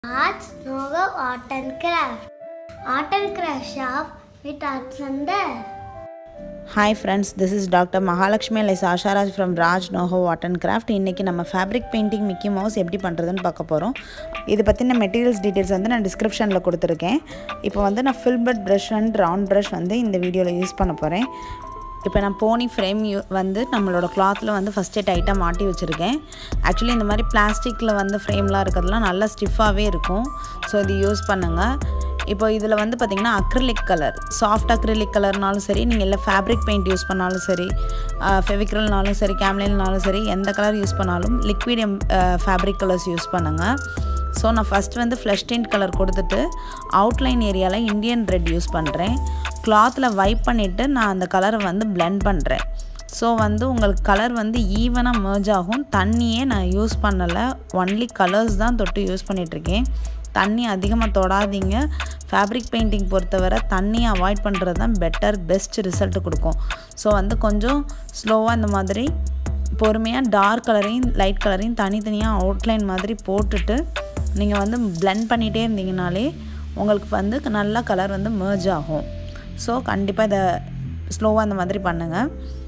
Arts Nova Art and Craft. Art and Craft shop with Arts Under. Hi friends this is doctor Mahalakshmi LS Asharaj from Raj நோஹோ art and craft இன்றைக்கி நம்ம fabric painting Mickey mouse எப்படி பண்ணுறதுன்னு பார்க்க போகிறோம் இது பற்றின மெட்டீரியல்ஸ் டீட்டெயில்ஸ் வந்து நான் டிஸ்கிரிப்ஷனில் கொடுத்துருக்கேன் இப்போ வந்து நான் filbert brush and round brush வந்து இந்த வீடியோவில் யூஸ் பண்ண போகிறேன் இப்போ நான் போனி ஃப்ரேம் யூ வந்து நம்மளோட கிளாத்தில் வந்து ஃபஸ்ட்டே டைட்டாக மாட்டி வச்சுருக்கேன் ஆக்சுவலி இந்த மாதிரி பிளாஸ்டிக்கில் வந்து ஃப்ரேம்லாம் இருக்கிறதுலாம் நல்லா ஸ்டிஃபாகவே இருக்கும் ஸோ இது யூஸ் பண்ணுங்கள் இப்போ இதில் வந்து பார்த்திங்கன்னா அக்ரிலிக் கலர் சாஃப்ட் அக்ரிலிக் கலர்னாலும் சரி நீங்கள் இல்லை ஃபேப்ரிக் பெயிண்ட் யூஸ் பண்ணாலும் சரி ஃபெவிக்ரல்னாலும் சரி கேம்லின்னாலும் சரி எந்த கலர் யூஸ் பண்ணாலும் லிக்விட் ஃபேப்ரிக் கலர்ஸ் யூஸ் பண்ணுங்கள் ஸோ நான் ஃபஸ்ட் வந்து ஃப்ளஷ் டிண்ட் கலர் கொடுத்துட்டு அவுட்லைன் ஏரியாவில் இந்தியன் ரெட் யூஸ் பண்ணுறேன் கிளாத்தில் வைப் பண்ணிவிட்டு நான் அந்த கலரை வந்து பிளெண்ட் பண்ணுறேன் ஸோ வந்து உங்களுக்கு கலர் வந்து ஈவனாக merge ஆகும் தண்ணியே நான் யூஸ் பண்ணலை ஒன்லி கலர்ஸ் தான் தொட்டு யூஸ் பண்ணிகிட்ருக்கேன் தண்ணி அதிகமாக தொடாதீங்க ஃபேப்ரிக் பெயிண்டிங் பொறுத்தவரை தண்ணியை அவாய்ட் பண்ணுறது தான் பெட்டர் பெஸ்ட் ரிசல்ட் கொடுக்கும் ஸோ வந்து கொஞ்சம் ஸ்லோவாக இந்த மாதிரி பொறுமையாக டார்க் கலரையும் லைட் கலரையும் தனித்தனியாக அவுட்லைன் மாதிரி போட்டுட்டு நீங்கள் வந்து blend பண்ணிகிட்டே இருந்தீங்கனாலே உங்களுக்கு வந்து நல்லா கலர் வந்து merge ஆகும் ஸோ கண்டிப்பாக இதை ஸ்லோவாக இந்த மாதிரி பண்ணுங்கள்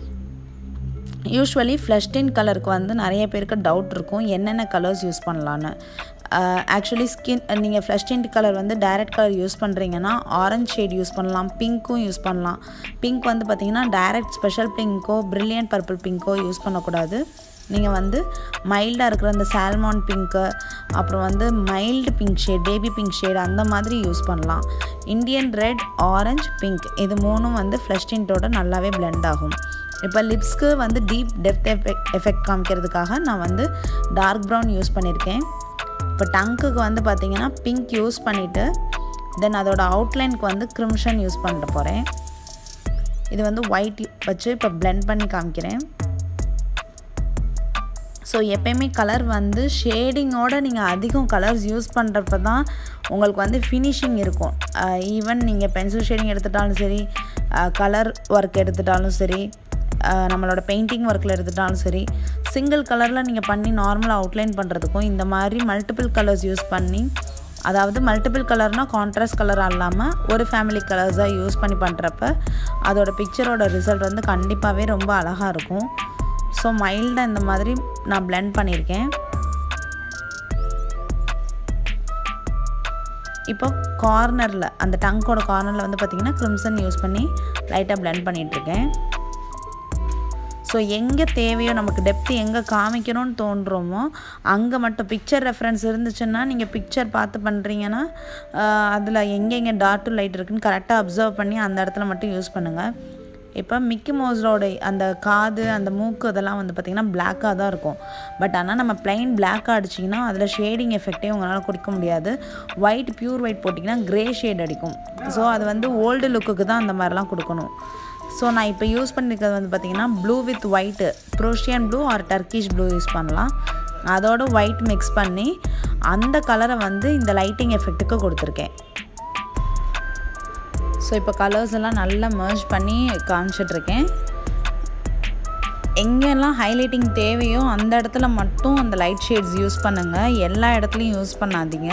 யூஸ்வலி ஃப்ளஷ்டின் கலருக்கு வந்து நிறைய பேருக்கு டவுட் இருக்கும் என்னென்ன கலர்ஸ் யூஸ் பண்ணலான்னு ஆக்சுவலி ஸ்கின் நீங்கள் ஃப்ளஷ்டின் கலர் வந்து டைரக்ட் கலர் யூஸ் பண்ணுறீங்கன்னா ஆரஞ்ச் ஷேட் யூஸ் பண்ணலாம் பிங்க்கும் யூஸ் பண்ணலாம் பிங்க் வந்து பார்த்தீங்கன்னா டைரக்ட் ஸ்பெஷல் பிங்க்கோ ப்ரில்லியன்ட் பர்பிள் பிங்க்கோ யூஸ் பண்ணக்கூடாது நீங்கள் வந்து மைல்டாக இருக்கிற அந்த சால்மான் பிங்க்கு அப்புறம் வந்து mild pink shade baby pink shade அந்த மாதிரி யூஸ் பண்ணலாம் இந்தியன் ரெட் ஆரஞ்ச் பிங்க் இது மூணும் வந்து ஃப்ளஷ் டின்ட்டோட நல்லாவே blend ஆகும் இப்போ லிப்ஸ்க்கு வந்து டீப் டெப்த் எஃபெக்ட் எஃபெக்ட் காமிக்கிறதுக்காக நான் வந்து டார்க் ப்ரௌன் யூஸ் பண்ணியிருக்கேன் இப்போ டங்குக்கு வந்து பார்த்தீங்கன்னா பிங்க் யூஸ் பண்ணிவிட்டு தென் அதோட அவுட்லைனுக்கு வந்து க்ரிம்ஷன் யூஸ் பண்ணிட்டு போகிறேன் இது வந்து ஒயிட் வச்சு இப்போ blend பண்ணி காமிக்கிறேன் ஸோ எப்பயுமே கலர் வந்து ஷேடிங்கோட நீங்கள் அதிகம் கலர்ஸ் யூஸ் பண்ணுறப்ப தான் உங்களுக்கு வந்து ஃபினிஷிங் இருக்கும் ஈவன் நீங்கள் பென்சில் ஷேடிங் எடுத்துட்டாலும் சரி கலர் ஒர்க் எடுத்துட்டாலும் சரி அஹ் நம்மளோட பெயிண்டிங் ஒர்க்கில் எடுத்துட்டாலும் சரி சிங்கிள் கலரில் நீங்கள் பண்ணி நார்மலாக அவுட்லைன் பண்ணுறதுக்கும் இந்த மாதிரி மல்டிபிள் கலர்ஸ் யூஸ் பண்ணி அதாவது மல்டிபிள் கலர்னால் கான்ட்ராஸ்ட் கலராக இல்லாமல் ஒரு ஃபேமிலி கலர்ஸாக யூஸ் பண்ணி பண்ணுறப்ப அதோட பிக்சரோட ரிசல்ட் வந்து கண்டிப்பாகவே ரொம்ப அழகாக இருக்கும் ஸோ மைல்டாக இந்த மாதிரி நான் blend பண்ணியிருக்கேன் இப்போ கார்னரில் அந்த டங்கோட கார்னரில் வந்து பார்த்திங்கன்னா க்ரிம்சன் யூஸ் பண்ணி லைட்டாக blend பண்ணிகிட்ருக்கேன் ஸோ எங்கே தேவையோ நமக்கு டெப்த்து எங்கே காமிக்கணும்னு தோன்றோமோ அங்கே மட்டும் பிக்சர் ரெஃபரன்ஸ் இருந்துச்சுன்னா நீங்கள் பிக்சர் பார்த்து பண்ணுறீங்கன்னா அதில் எங்கெங்கே டார்க் டு லைட் இருக்குன்னு கரெக்டாக அப்சர்வ் பண்ணி அந்த இடத்துல மட்டும் யூஸ் பண்ணுங்கள் இப்போ மிக்கி மவுஸோட அந்த காது அந்த மூக்கு இதெல்லாம் வந்து பார்த்திங்கன்னா பிளாக்காக தான் இருக்கும் பட் ஆனால் நம்ம பிளைன் பிளாக்காக அடிச்சிங்கன்னா அதில் ஷேடிங் எஃபெக்டே உங்களால் கொடுக்க முடியாது ஒயிட் பியூர் ஒயிட் போட்டிங்கன்னா க்ரே ஷேட் அடிக்கும் ஸோ அது வந்து ஓல்டு லுக்குக்கு தான் அந்த மாதிரிலாம் கொடுக்கணும் ஸோ நான் இப்போ யூஸ் பண்ணியிருக்கிறது வந்து பார்த்திங்கன்னா blue with white Prussian blue or Turkish blue use பண்ணலாம் அதோட ஒயிட் மிக்ஸ் பண்ணி அந்த கலரை வந்து இந்த லைட்டிங் எஃபெக்ட்டுக்கு கொடுத்துருக்கேன் ஸோ இப்போ கலர்ஸ் எல்லாம் நல்லா மர்ஜ் பண்ணி காமிச்சிட்ருக்கேன் எங்கெல்லாம் ஹைலைட்டிங் தேவையோ அந்த இடத்துல மட்டும் அந்த லைட் ஷேட்ஸ் யூஸ் பண்ணுங்கள் எல்லா இடத்துலையும் யூஸ் பண்ணாதீங்க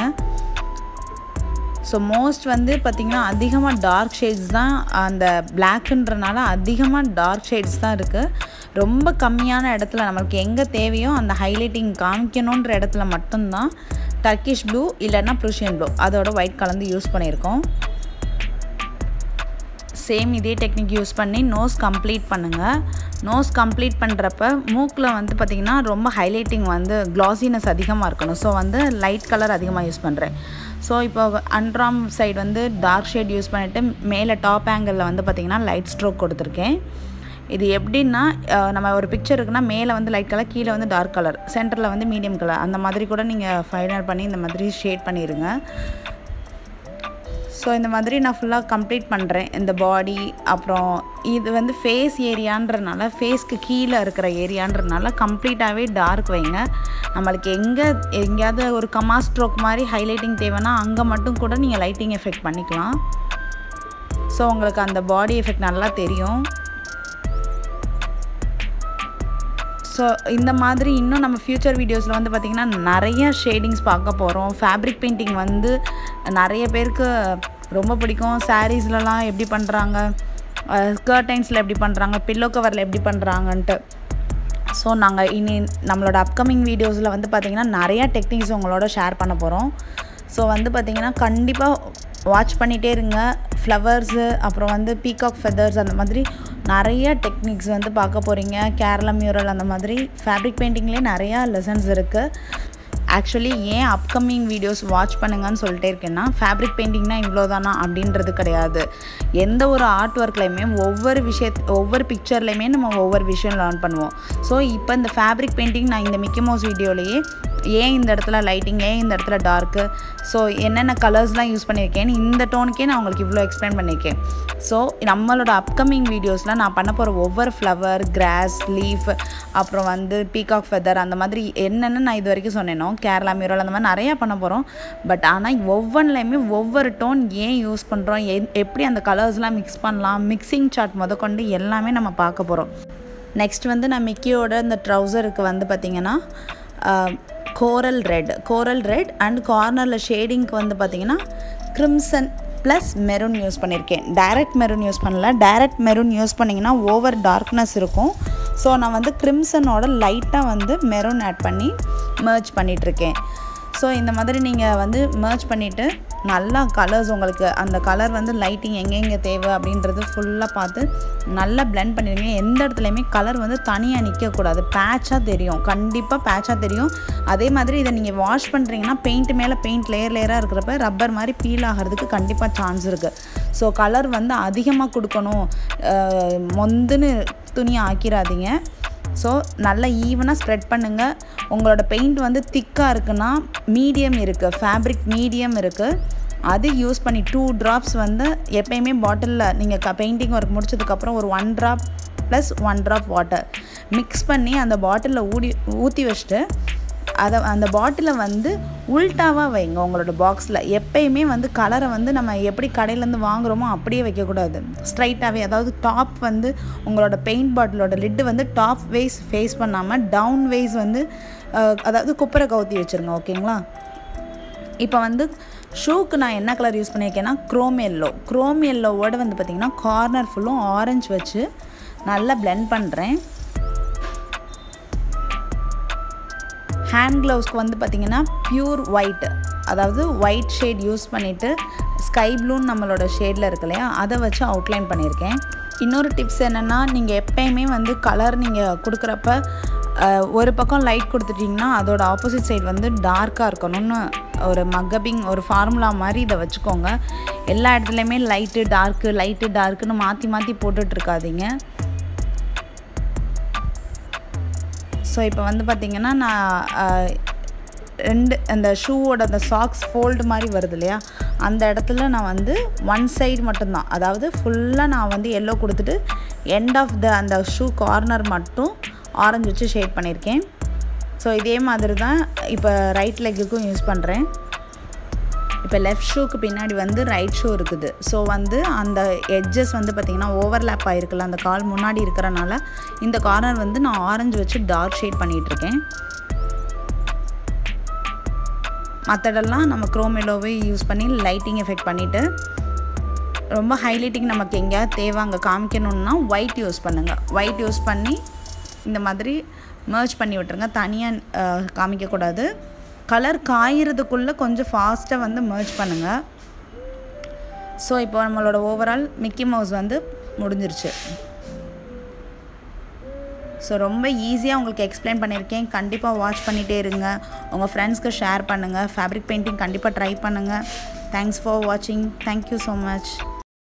ஸோ மோஸ்ட் வந்து பார்த்திங்கன்னா அதிகமாக டார்க் ஷேட்ஸ் தான் அந்த பிளாக்குன்றனால அதிகமாக டார்க் ஷேட்ஸ் தான் இருக்குது ரொம்ப கம்மியான இடத்துல நம்மளுக்கு எங்கே தேவையோ அந்த ஹைலைட்டிங் காமிக்கணுன்ற இடத்துல மட்டும்தான் டர்க்கிஷ் ப்ளூ இல்லைன்னா ப்ரூஷியன் ப்ளூ அதோட ஒயிட் கலந்து யூஸ் பண்ணியிருக்கோம் சேம் இதே டெக்னிக் யூஸ் பண்ணி நோஸ் கம்ப்ளீட் பண்ணுங்கள் நோஸ் கம்ப்ளீட் பண்ணுறப்ப மூக்கில் வந்து பார்த்திங்கன்னா ரொம்ப ஹைலைட்டிங் வந்து க்ளாஸினஸ் அதிகமாக இருக்கணும் ஸோ வந்து லைட் கலர் அதிகமாக யூஸ் பண்ணுறேன் ஸோ இப்போ அண்ட்ராம் சைடு வந்து டார்க் ஷேட் யூஸ் பண்ணிவிட்டு மேலே டாப் ஆங்கிளில் வந்து பார்த்திங்கன்னா லைட் ஸ்ட்ரோக் கொடுத்துருக்கேன் இது எப்படின்னா அஹ், நம்ம ஒரு பிக்சர் இருக்குன்னா மேலே வந்து லைட் கலர் கீழே வந்து டார்க் கலர் சென்டரில் வந்து மீடியம் கலர் அந்த மாதிரி கூட நீங்கள் ஃபைனல் பண்ணி இந்த மாதிரி ஷேட் பண்ணிடுங்க ஸோ இந்த மாதிரி நான் ஃபுல்லாக கம்ப்ளீட் பண்ணுறேன் இந்த பாடி அப்புறம் இது வந்து ஃபேஸ் ஏரியான்றனால ஃபேஸ்க்கு கீழே இருக்கிற ஏரியான்றனால கம்ப்ளீட்டாகவே டார்க் வைங்க நம்மளுக்கு எங்கே எங்கேயாவது ஒரு கமா ஸ்ட்ரோக் மாதிரி ஹைலைட்டிங் தேவைன்னா அங்கே மட்டும் கூட நீங்கள் லைட்டிங் எஃபெக்ட் பண்ணிக்கலாம் ஸோ உங்களுக்கு அந்த பாடி எஃபெக்ட் நல்லா தெரியும் ஸோ ஸோ இந்த மாதிரி இன்னும் நம்ம ஃப்யூச்சர் வீடியோஸில் வந்து பார்த்திங்கன்னா நிறைய ஷேடிங்ஸ் பார்க்க போகிறோம் ஃபேப்ரிக் பெயிண்டிங் வந்து நிறைய பேருக்கு ரொம்ப பிடிக்கும் சாரீஸ்லலாம் எப்படி பண்ணுறாங்க கர்டைன்ஸில் எப்படி பண்ணுறாங்க பில்லோ கவரில் எப்படி பண்ணுறாங்கன்ட்டு ஸோ நாங்கள் இனி நம்மளோட அப்கமிங் வீடியோஸில் வந்து பார்த்திங்கன்னா நிறையா டெக்னிக்ஸ் உங்களோட ஷேர் பண்ண போகிறோம் ஸோ வந்து பார்த்திங்கன்னா கண்டிப்பாக வாட்ச் பண்ணிகிட்டே இருங்க ஃப்ளவர்ஸு அப்புறம் வந்து பீகாக் ஃபெதர்ஸ் அந்த மாதிரி நிறைய டெக்னிக்ஸ் வந்து பார்க்க போகிறீங்க கேரளா மியூரல் அந்த மாதிரி ஃபேப்ரிக் பெயிண்டிங்லேயே நிறையா லெசன்ஸ் இருக்குது ஆக்சுவலி ஏன் அப்கமிங் வீடியோஸ் வாட்ச் பண்ணுங்கன்னு சொல்லிட்டே இருக்கேன்னா ஃபேப்ரிக் பெயிண்டிங்னா இவ்வளோ தானா அப்படின்றது கிடையாது எந்த ஒரு ஆர்ட் ஒர்க்லையுமே ஒவ்வொரு விஷய ஒவ்வொரு பிக்சர்லையுமே நம்ம ஒவ்வொரு விஷயம் லேர்ன் பண்ணுவோம் ஸோ இப்போ இந்த ஃபேப்ரிக் பெயிண்டிங் நான் இந்த மிக்கி மவுஸ் வீடியோலேயே ஏன் இந்த இடத்துல லைட்டிங் ஏன் இந்த இடத்துல டார்க்கு ஸோ என்னென்ன கலர்ஸ்லாம் யூஸ் பண்ணியிருக்கேன்னு இந்த டோனுக்கே நான் உங்களுக்கு இவ்வளோ எக்ஸ்பிளைன் பண்ணியிருக்கேன் ஸோ நம்மளோட அப்கமிங் வீடியோஸில் நான் பண்ண போகிற ஒவ்வொரு ஃப்ளவர் கிராஸ் லீஃப் அப்புறம் வந்து பீகாக் ஃபெதர் அந்த மாதிரி என்னென்ன நான் இது வரைக்கும் சொன்னேனோ கேரளா மியூரல் அந்த மாதிரி நிறையா பண்ண போகிறோம் பட் ஆனால் ஒவ்வொன்றுலையுமே ஒவ்வொரு டோன் ஏன் யூஸ் பண்ணுறோம் எப்படி அந்த கலர்ஸ்லாம் மிக்ஸ் பண்ணலாம் மிக்சிங் சார்ட் முதற்கொண்டு எல்லாமே நம்ம பார்க்க போகிறோம் நெக்ஸ்ட் வந்து நான் மிக்கியோட இந்த ட்ரௌசருக்கு வந்து பார்த்திங்கன்னா coral red coral red and கார்னரில் ஷேடிங்க்கு வந்து பார்த்திங்கன்னா க்ரிம்சன் ப்ளஸ் மெரூன் யூஸ் பண்ணியிருக்கேன் டைரக்ட் மெரூன் யூஸ் பண்ணல டைரக்ட் மெரூன் யூஸ் பண்ணிங்கன்னா ஓவர் டார்க்னஸ் இருக்கும் ஸோ நான் வந்து க்ரிம்சனோட லைட்டாக வந்து மெரூன் ஆட் பண்ணி மர்ச் பண்ணிகிட்ருக்கேன் ஸோ இந்த மாதிரி நீங்கள் வந்து மர்ச் பண்ணிவிட்டு நல்லா கலர்ஸ் உங்களுக்கு அந்த கலர் வந்து லைட்டிங் எங்கெங்கே தேவை அப்படின்றது ஃபுல்லாக பார்த்து நல்லா பிளெண்ட் பண்ணிடுங்க எந்த இடத்துலையுமே கலர் வந்து தனியாக நிற்கக்கூடாது பேட்சாக தெரியும் கண்டிப்பாக பேட்சாக தெரியும் அதே மாதிரி இதை நீங்கள் வாஷ் பண்ணுறீங்கன்னா பெயிண்ட் மேலே பெயிண்ட் லேயர் லேயராக இருக்கிறப்ப ரப்பர் மாதிரி பீல் ஆகிறதுக்கு கண்டிப்பாக சான்ஸ் இருக்குது ஸோ கலர் வந்து அதிகமாக கொடுக்கணும் மொந்துன்னு துணியை ஆக்கிடாதீங்க ஸோ நல்லா ஈவனாக ஸ்ப்ரெட் பண்ணுங்கள் உங்களோட பெயிண்ட் வந்து திக்காக இருக்குன்னா மீடியம் இருக்குது ஃபேப்ரிக் மீடியம் இருக்குது அது யூஸ் பண்ணி டூ ட்ராப்ஸ் வந்து எப்பயுமே பாட்டிலில் நீங்கள் க பெயிண்டிங் ஒர்க் முடிச்சதுக்கப்புறம் ஒரு one drop plus one drop water mix பண்ணி அந்த பாட்டிலில் ஊடி ஊற்றி வச்சுட்டு அதை அந்த பாட்டிலை வந்து உல்ட்டாவாக வைங்க உங்களோட பாக்ஸில் எப்பயுமே வந்து கலரை வந்து நம்ம எப்படி கடையிலேருந்து வாங்குகிறோமோ அப்படியே வைக்கக்கூடாது ஸ்ட்ரைட்டாகவே அதாவது டாப் வந்து உங்களோட பெயிண்ட் பாட்டிலோட லிட்டு வந்து டாப் வைஸ் ஃபேஸ் பண்ணாமல் டவுன் வைஸ் வந்து அதாவது குப்பரை கவுத்தி வச்சுருங்க ஓகேங்களா இப்போ வந்து ஷூக்கு நான் என்ன கலர் யூஸ் பண்ணியிருக்கேன்னா க்ரோம் எல்லோ க்ரோம் எல்லோவோட வந்து பார்த்திங்கன்னா கார்னர் ஃபுல்லும் ஆரஞ்சு வச்சு நல்லா பிளெண்ட் பண்ணுறேன் ஹேண்ட் க்ளவுஸ்க்கு வந்து பார்த்திங்கன்னா ப்யூர் ஒயிட் அதாவது ஒயிட் ஷேட் யூஸ் பண்ணிவிட்டு ஸ்கை ப்ளூன்னு நம்மளோட ஷேடில் இருக்கு இல்லையா அதை வச்சு அவுட்லைன் பண்ணியிருக்கேன் இன்னொரு டிப்ஸ் என்னென்னா நீங்கள் எப்பயுமே வந்து கலர் நீங்கள் கொடுக்குறப்ப ஒரு பக்கம் லைட் கொடுத்துட்டிங்கன்னா அதோட ஆப்போசிட் சைடு வந்து டார்க்காக இருக்கணும்னு ஒரு மக்கபிங் ஒரு ஃபார்முலா மாதிரி இதை வச்சுக்கோங்க எல்லா இடத்துலையுமே லைட்டு டார்க்கு லைட்டு டார்க்குன்னு மாற்றி மாற்றி போட்டுட்ருக்காதீங்க ஸோ இப்போ வந்து பார்த்திங்கன்னா நான் ரெண்டு அந்த ஷூவோட அந்த சாக்ஸ் ஃபோல்டு மாதிரி வருது இல்லையா அந்த இடத்துல நான் வந்து ஒன் சைடு மட்டும்தான் அதாவது ஃபுல்லாக நான் வந்து எல்லோ கொடுத்துட்டு எண்ட் ஆஃப் த அந்த ஷூ கார்னர் மட்டும் ஆரஞ்சு வச்சு ஷேட் பண்ணியிருக்கேன் ஸோ இதே மாதிரி தான் இப்போ ரைட் லெக்குக்கும் யூஸ் பண்ணுறேன் இப்போ லெஃப்ட் ஷூக்கு பின்னாடி வந்து ரைட் ஷூ இருக்குது ஸோ வந்து அந்த எட்ஜஸ் வந்து பார்த்திங்கன்னா ஓவர்லேப் ஆகிருக்குல்ல அந்த கால் முன்னாடி இருக்கிறனால இந்த கார்னர் வந்து நான் ஆரஞ்சு வச்சு டார்க் ஷேட் பண்ணிகிட்ருக்கேன் மற்றடெல்லாம் நம்ம க்ரோமெலோவே யூஸ் பண்ணி லைட்டிங் எஃபெக்ட் பண்ணிவிட்டு ரொம்ப ஹைலைட்டிங் நமக்கு எங்கேயாவது தேவை அங்கே காமிக்கணுன்னா ஒயிட் யூஸ் பண்ணுங்கள் ஒயிட் யூஸ் பண்ணி இந்த மாதிரி மர்ச் பண்ணி விட்டுருங்க தனியாக காமிக்கக்கூடாது கலர் காயிறதுக்குள்ளே கொஞ்சம் ஃபாஸ்ட்டாக வந்து மர்ச் பண்ணுங்கள் ஸோ இப்போ நம்மளோட ஓவரால் மிக்கி மவுஸ் வந்து முடிஞ்சிருச்சு ஸோ ரொம்ப ஈஸியாக உங்களுக்கு எக்ஸ்பிளைன் பண்ணியிருக்கேன் கண்டிப்பாக வாட்ச் பண்ணிகிட்டே இருங்க உங்கள் ஃப்ரெண்ட்ஸ்க்கு ஷேர் பண்ணுங்கள் ஃபேப்ரிக் பெயிண்டிங் கண்டிப்பாக ட்ரை பண்ணுங்கள் தேங்க்ஸ் ஃபார் வாட்சிங் தேங்க்யூ ஸோ மச்